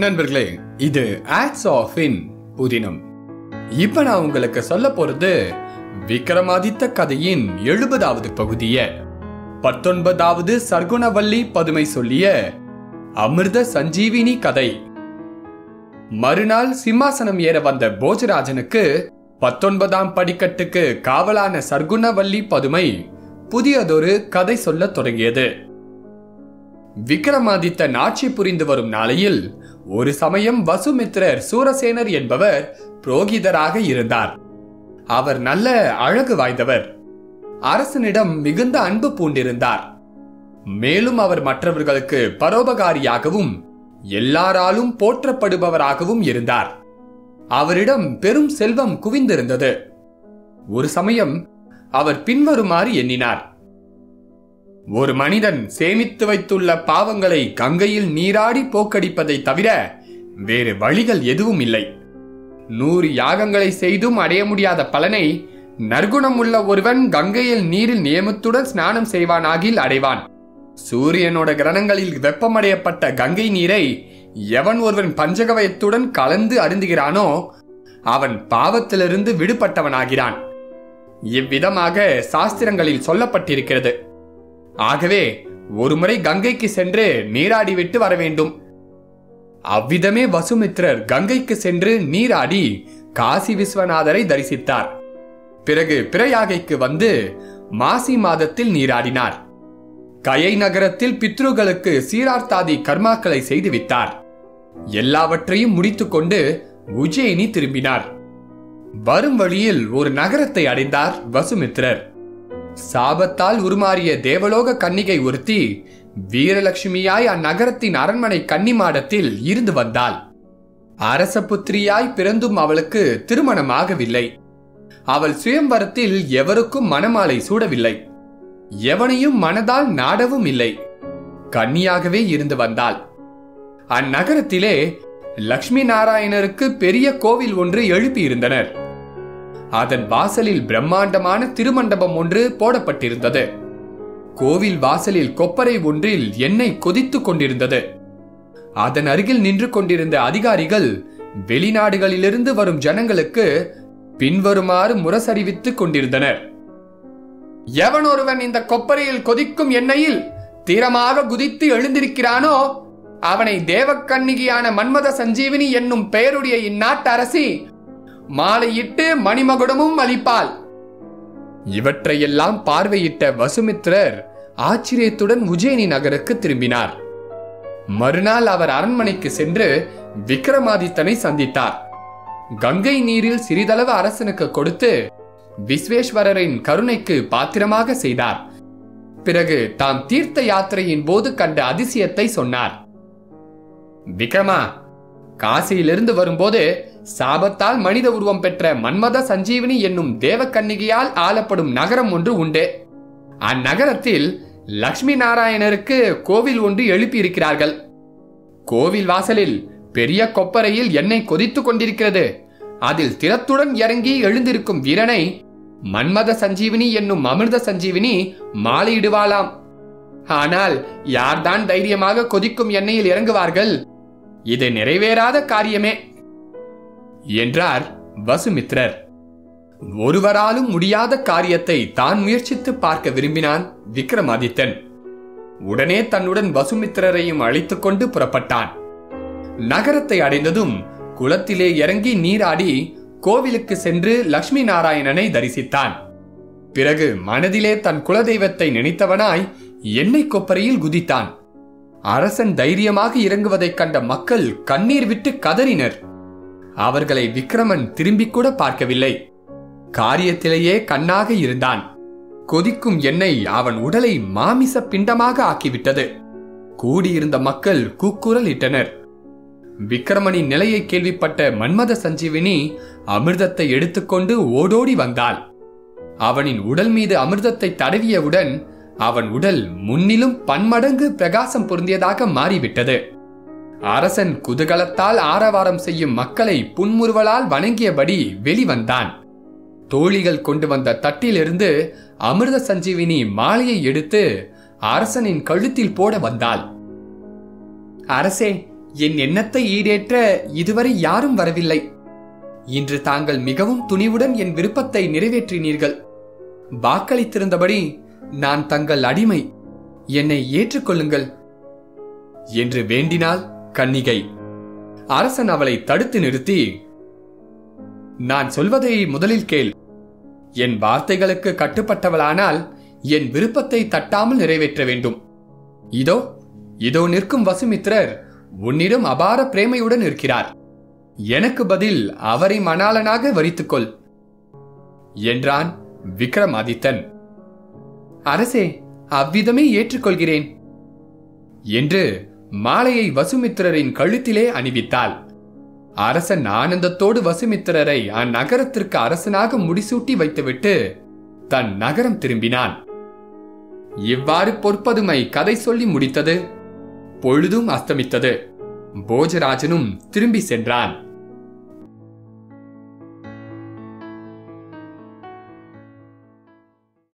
நண்பர்களே இது ads of in புதினம் இப்ப நான் உங்களுக்கு சொல்ல போறது விக்ரமாதித்த கதையின் எழுபதாவது பகுதிய பத்தொன்பதாவது சர்க்குணவல்லி பதுமை சொல்லிய அமிர்த சஞ்சீவினி கதை மறுநாள் சிம்மாசனம் ஏற வந்த போஜராஜனுக்கு பத்தொன்பதாம் படிக்கட்டுக்கு காவலான சர்க்குணவல்லி பதுமை புதியதொரு கதை சொல்லத் தொடங்கியது விக்ரமாதித்தன் ஆட்சி புரிந்து வரும் நாளையில் ஒரு சமயம் வசுமித்திரர் சூரசேனர் என்பவர் புரோகிதராக இருந்தார் அவர் நல்ல அழகு வாய்ந்தவர் அரசனிடம் மிகுந்த அன்பு பூண்டிருந்தார் மேலும் அவர் மற்றவர்களுக்கு பரோபகாரியாகவும் எல்லாராலும் போற்றப்படுபவராகவும் இருந்தார் அவரிடம் பெரும் செல்வம் குவிந்திருந்தது ஒரு சமயம் அவர் பின்வருமாறு எண்ணினார் ஒரு மனிதன் சேமித்து வைத்துள்ள பாவங்களை கங்கையில் நீராடி போக்கடிப்பதை தவிர வேறு வழிகள் எதுவும் இல்லை நூறு யாகங்களை செய்தும் அடைய முடியாத பலனை நற்குணம் உள்ள ஒருவன் கங்கையில் நீரில் நியமத்துடன் ஸ்நானம் செய்வானாகில் அடைவான் சூரியனோட கிரணங்களில் வெப்பமடையப்பட்ட கங்கை நீரை எவன் ஒருவன் பஞ்சகவயத்துடன் கலந்து அருந்துகிறானோ அவன் பாவத்திலிருந்து விடுபட்டவனாகிறான் இவ்விதமாக சாஸ்திரங்களில் சொல்லப்பட்டிருக்கிறது ஆகவே ஒருமுறை கங்கைக்கு சென்று நீராடிவிட்டு வர வேண்டும் அவ்விதமே வசுமித்திரர் கங்கைக்கு சென்று நீராடி காசி விஸ்வநாதரை தரிசித்தார் பிறகு பிரயாகைக்கு வந்து மாசி மாதத்தில் நீராடினார் கயை நகரத்தில் பித்ருகளுக்கு சீரார்த்தாதி கர்மாக்களை செய்துவிட்டார் எல்லாவற்றையும் முடித்துக்கொண்டு உஜ்ஜயினி திரும்பினார் வரும் வழியில் ஒரு நகரத்தை அடைந்தார் வசுமித்திரர் சாபத்தால் உருமாறிய தேவலோக கன்னிகை ஒருத்தி வீரலட்சுமியாய் அந்நகரத்தின் அரண்மனை கன்னிமாடத்தில் இருந்து வந்தாள் அரச புத்திரியாய் பிறந்தும் அவளுக்கு திருமணமாகவில்லை அவள் சுயம்பரத்தில் எவருக்கும் மணமாலை சூடவில்லை எவனையும் மனதால் நாடவும் இல்லை கன்னியாகவே இருந்து வந்தாள் அந்நகரத்திலே லக்ஷ்மி நாராயணருக்கு பெரிய கோவில் ஒன்று எழுப்பியிருந்தனர் அதன் வாசலில் பிரம்மாண்டமான திருமண்டபம் ஒன்று போடப்பட்டிருந்தது கோவில் வாசலில் கொப்பரை ஒன்றில் எண்ணெய் கொதித்துக் கொண்டிருந்தது அதன் அருகில் நின்று கொண்டிருந்த அதிகாரிகள் வெளிநாடுகளிலிருந்து வரும் ஜனங்களுக்கு பின்வருமாறு முரசறிவித்துக் கொண்டிருந்தனர் எவன் ஒருவன் இந்த கொப்பரையில் கொதிக்கும் எண்ணெயில் தீரமாக குதித்து எழுந்திருக்கிறானோ அவனை தேவக்கன்னிகையான மன்மத சஞ்சீவினி என்னும் பெயருடைய இந்நாட்டு அரசி மாலையிட்டு மணிமகுடமும் அளிப்பாள் இவற்றையெல்லாம் பார்வையிட்ட வசுமித்திரர் ஆச்சரியத்துடன் உஜ்ஜயினி நகருக்கு திரும்பினார் மறுநாள் அவர் அரண்மனைக்கு சென்று விக்ரமாதித்தனை சந்தித்தார் கங்கை நீரில் சிறிதளவு அரசனுக்கு கொடுத்து விஸ்வேஸ்வரரின் கருணைக்கு பாத்திரமாக செய்தார் பிறகு தாம் தீர்த்த யாத்திரையின் போது கண்ட அதிசயத்தை சொன்னார் விக்ரமா காசியிலிருந்து வரும்போது சாபத்தால் மனித உருவம் பெற்ற மன்மத சஞ்சீவினி என்னும் தேவக்கன்னிகையால் ஆளப்படும் நகரம் ஒன்று உண்டு அந்நகரத்தில் லக்ஷ்மி நாராயணருக்கு கோவில் ஒன்று எழுப்பியிருக்கிறார்கள் கோவில் வாசலில் பெரிய கொப்பரையில் எண்ணெய் கொதித்துக் கொண்டிருக்கிறது அதில் திறத்துடன் இறங்கி எழுந்திருக்கும் வீரனை மன்மத சஞ்சீவினி என்னும் அமிர்த சஞ்சீவினி மாலையிடுவாளாம் ஆனால் யார்தான் தைரியமாக கொதிக்கும் எண்ணெயில் இறங்குவார்கள் இது நிறைவேறாத காரியமே என்றார் வசுமித்ரர் ஒருவராலும் முடியாத காரியத்தை தான் முயற்சித்து பார்க்க விரும்பினான் விக்ரமாதித்தன் உடனே தன்னுடன் வசுமித்திரரையும் அழைத்துக் கொண்டு புறப்பட்டான் நகரத்தை அடைந்ததும் குளத்திலே இறங்கி நீராடி கோவிலுக்கு சென்று லக்ஷ்மி நாராயணனை தரிசித்தான் பிறகு மனதிலே தன் குலதெய்வத்தை நினைத்தவனாய் எண்ணெய் கொப்பரையில் குதித்தான் அரசன் தைரியமாக இறங்குவதைக் கண்ட மக்கள் கண்ணீர் விட்டு கதறினர் அவர்களை விக்ரமன் திரும்பிக் கூட பார்க்கவில்லை காரியத்திலேயே கண்ணாக இருந்தான் கொதிக்கும் எண்ணெய் அவன் உடலை மாமிச பிண்டமாக ஆக்கிவிட்டது கூடியிருந்த மக்கள் கூக்குரல் இட்டனர் விக்ரமனின் நிலையை கேள்விப்பட்ட மன்மத சஞ்சீவினி அமிர்தத்தை எடுத்துக்கொண்டு ஓடோடி வந்தாள் அவனின் உடல் மீது அமிர்தத்தை தடவியவுடன் அவன் உடல் முன்னிலும் பன்மடங்கு பிரகாசம் பொருந்தியதாக மாறிவிட்டது அரசன் குதூகலத்தால் ஆரவாரம் செய்யும் மக்களை புன்முறுவலால் வணங்கியபடி வெளிவந்தான் தோழிகள் கொண்டு வந்த தட்டிலிருந்து அமிர்த சஞ்சீவினி மாலையை எடுத்து அரசனின் கழுத்தில் போட வந்தாள் அரசே என் எண்ணத்தை ஈடேற்ற இதுவரை யாரும் வரவில்லை இன்று தாங்கள் மிகவும் துணிவுடன் என் விருப்பத்தை நிறைவேற்றினீர்கள் வாக்களித்திருந்தபடி நான் தங்கள் அடிமை என்னை ஏற்றுக்கொள்ளுங்கள் என்று வேண்டினாள் கன்னிகை அரசன் அவளை தடுத்து நிறுத்தி நான் சொல்வதை முதலில் கேள் என் வார்த்தைகளுக்கு கட்டுப்பட்டவளானால் என் விருப்பத்தை தட்டாமல் நிறைவேற்ற வேண்டும் இதோ இதோ நிற்கும் வசுமித்ரர் உன்னிடம் அபார பிரேமையுடன் இருக்கிறார் எனக்கு பதில் அவரை மணாளனாக வரித்துக்கொள் என்றான் விக்ரமாதித்தன் அரசே அவ்விதமே ஏற்றுக்கொள்கிறேன் என்று மாலையை வசுமித்திரரின் கழுத்திலே அணிவித்தாள் அரசன் ஆனந்தத்தோடு வசுமித்திரரை அந்நகரத்திற்கு அரசனாக முடிசூட்டி வைத்துவிட்டு தன் நகரம் திரும்பினான் இவ்வாறு பொற்பதுமை கதை சொல்லி முடித்தது பொழுதும் அஸ்தமித்தது போஜராஜனும் திரும்பி சென்றான்